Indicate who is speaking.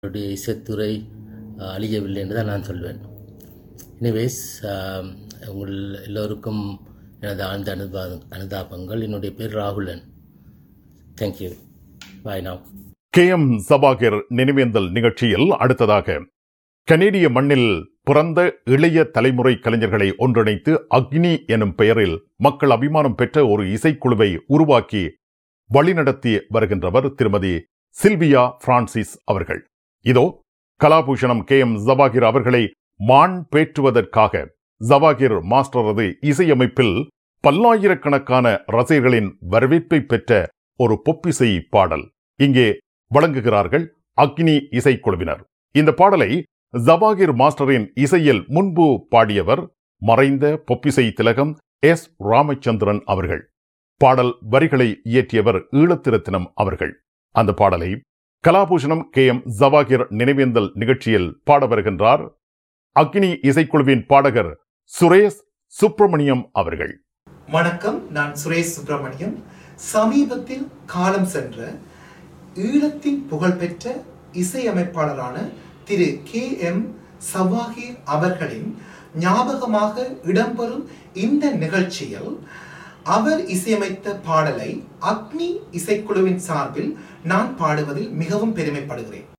Speaker 1: அவருடைய இசைத்துறை அஹ், அழியவில்லை என்று தான் நான் சொல்வேன் எனிவேஸ் உங்கள் எல்லோருக்கும் எனது ஆழ்ந்த அனுபா அனுதாபங்கள் என்னுடைய பேர் Rahulan thank you bye now
Speaker 2: K M சபாகர் நினைவேந்தல் நிகழ்ச்சியில் அடுத்ததாக கனேடிய மண்ணில் பிறந்த இளைய தலைமுறை கலைஞர்களை ஒன்றிணைத்து அக்னி எனும் பெயரில் மக்கள் அபிமானம் பெற்ற ஒரு இசைக்குழுவை உருவாக்கி வழிநடத்தி வருகின்றவர் திருமதி சில்வியா பிரான்சிஸ் அவர்கள் இதோ கலாபூஷணம் கே எம் ஜவாகிர் அவர்களை மான் பேற்றுவதற்காக ஜவாகிர் மாஸ்டரது இசையமைப்பில் பல்லாயிரக்கணக்கான ரசிகர்களின் வரவேற்பை பெற்ற ஒரு பொப்பிசை பாடல் இங்கே வழங்குகிறார்கள் அக்னி இசைக்குழுவினர் இந்த பாடலை ஜவாகிர் மாஸ்டரின் இசையில் முன்பு பாடியவர் மறைந்த பொப்பிசை திலகம் எஸ் ராமச்சந்திரன் அவர்கள் பாடல் வரிகளை இயற்றியவர் ஈழத்திரத்தினம் அவர்கள் அந்த பாடலை கலாபூஷணம் கே எம் ஜவாகிர் நினைவேந்தல் நிகழ்ச்சியில் பாட வருகின்றார் அக்னி இசைக்குழுவின் பாடகர் சுரேஷ் சுப்பிரமணியம் அவர்கள்
Speaker 3: வணக்கம் நான் சுரேஷ் சுப்பிரமணியம் சமீபத்தில் காலம் சென்ற ஈழத்தின் புகழ்பெற்ற இசையமைப்பாளரான திரு கே எம் சவாஹிர் அவர்களின் ஞாபகமாக இடம்பெறும் இந்த நிகழ்ச்சியில் அவர் இசையமைத்த பாடலை அக்னி இசைக்குழுவின் சார்பில் நான் பாடுவதில் மிகவும் பெருமைப்படுகிறேன்